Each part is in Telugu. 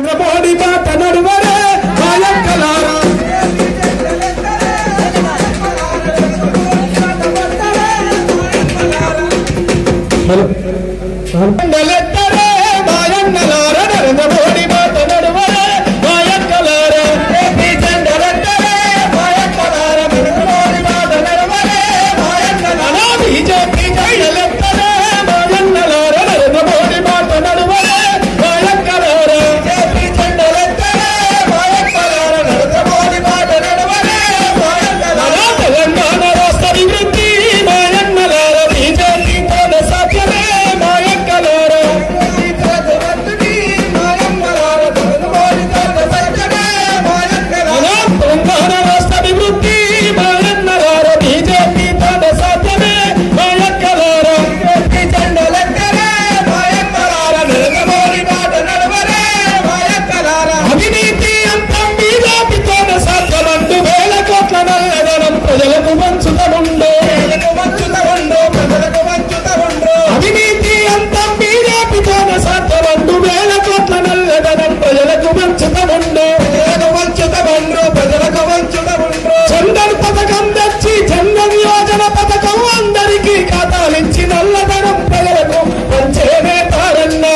మోడి బాట నడువరే మాయక్కలారా మండలెత్తరే మాయన్నలార నరేంద్ర మోడీ బాట నడువరే మాయక్కలార ఏపీ జెండలెత్తరే మాయక్కలార నరేంద్ర మోడీ బాట నడువరే మాయక్కలార బీజేపీ జెండలెత్తరే మాయన్నలార నరేంద్ర మోడీ బాట నడువరే మాయక్కలార ఏపీ జెండలెత్తరే మాయక్కలార నరేంద్ర మోడీ బాట నడువరే మాయక్కలార తెలంగాణ రాష్ట్ర అభివృద్ధి మాయన్నలార బీజేపీ తోనే సాధ్యమే మాయక్కలార తెలంగాణ రాష్ట్ర అభివృద్ధి మాయన్నలార బీజేపీ తోనే సాధ్యమే మాయక్కలార బీజేపీ జెండలెత్తరే మాయక్కలార నరేంద్ర మోడీ బాట నడవరే మాయక్కలార అవినీతి అంతం బీజేపీతోనే సాధ్యమంటూ వేల కోట్ల నల్లధనం ప్రజలకు పంచుతముండు ప్రజలకు పంచుతముండు ప్రజలకు పంచుతముండు అవినీతి అంతం బీజేపీతోనే సాధ్యమంటూ వేల కోట్ల నల్లధనం ప్రజలకు పంచుతముండు ప్రజలకు పంచుతముండు ప్రజలకు పంచుతముండు చందన్ పథకం తెచ్చి చందన్ యోజన పథకం అందరికీ ఖాతాలిచ్చి నల్లధనం ప్రజలకు పంచేనే తారన్నా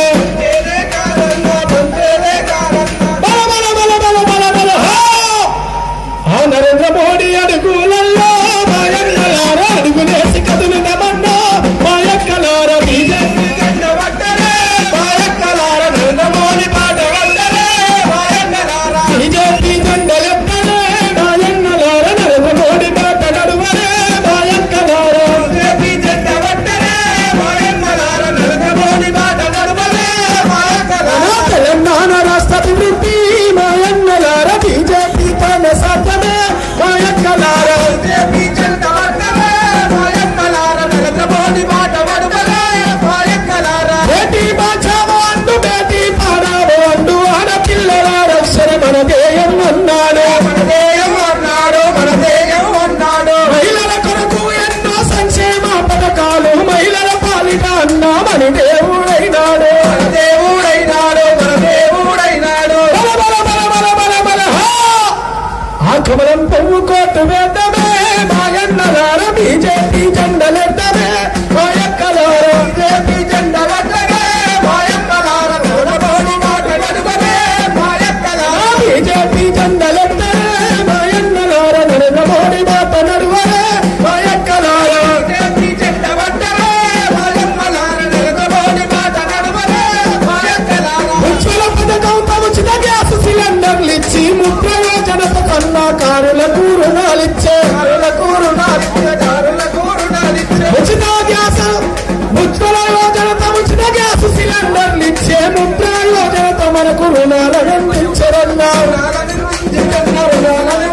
బల బల బల బల బల బల హా! ఆ నరేంద్ర మోడీ అడుగులలో మాయక్కలార అడుగులేసి కదులు నమన్నా మాయక్కలార బీజేపీ జెండ పట్టరే మాయక్కలార నరేంద్ర మోడీ పాట పట్టరే మాయక్కలార బీజేపీ జెండలెత్తరే మాయన్నలార నరేంద్ర మోడీ పాట నడువరే మాయక్కలార బీజేపీ జెండ పట్టరే మాయన్నలార నరేంద్ర మోడీ పాట నడువరే మాయక్కలార తెలంగాణ రాష్ట్ర అభివృద్ధి మాయన్నలార బీజేపీ తన సాధ్యమే మాయక్కలార బీజేపీ జెండ పట్టరే మాయక్కలార నరేంద్ర మోడీ మాట నడువరే మాయక్కలార బేటీ బాచావో అంటూ బేటీ పాడావో అంటూ ఆడపిల్లల రక్షణ మన ధ్యేయం అన్నాడు మన ధ్యేయం అన్నాడు మన ధ్యేయం అన్నాడు మహిళల కొరకు ఎన్నో సంక్షేమ పథకాలు మహిళల పాలిట అన్నా మన దేవుడైనాడు మన దేవుడైనాడు మన దేవుడైనాడు బల బల బల బల బల బల హా! ఆ కమలం పువ్వు కోటు వేద్దమే మాయన్నలార బీజేపీ జెండలెద్దమే మాయక్కలార బీజేపీ జెండలెద్దమే మాయక్కలార నోడబోడి మాట నడుమనే మాయక్కలార బీజేపీ జెండలెద్దమే మాయన్నలార నరేంద్ర మోడీ మాట నడువరే మాయక్కలార బీజేపీ జెండ పట్టరే మాయక్కలార నరేంద్ర మోడీ మాట నడువరే మాయక్కలార ఉజ్వల పథకం ఉచిత గ్యాస్ సిలిండర్లు ఇచ్చి ముద్ర యోజనతో కన్నా కారులకు రుణాలిచ్చే కారులకు రుణాలిచ్చే కారులకు రుణాలిచ్చే ఉచిత గ్యాస్ ఉజ్వల యోజనతో ఉచిత గ్యాస్ సిలిండర్లు ఇచ్చే ముద్ర యోజనతో మనకు రుణాలను అందించరన్నా రుణాలను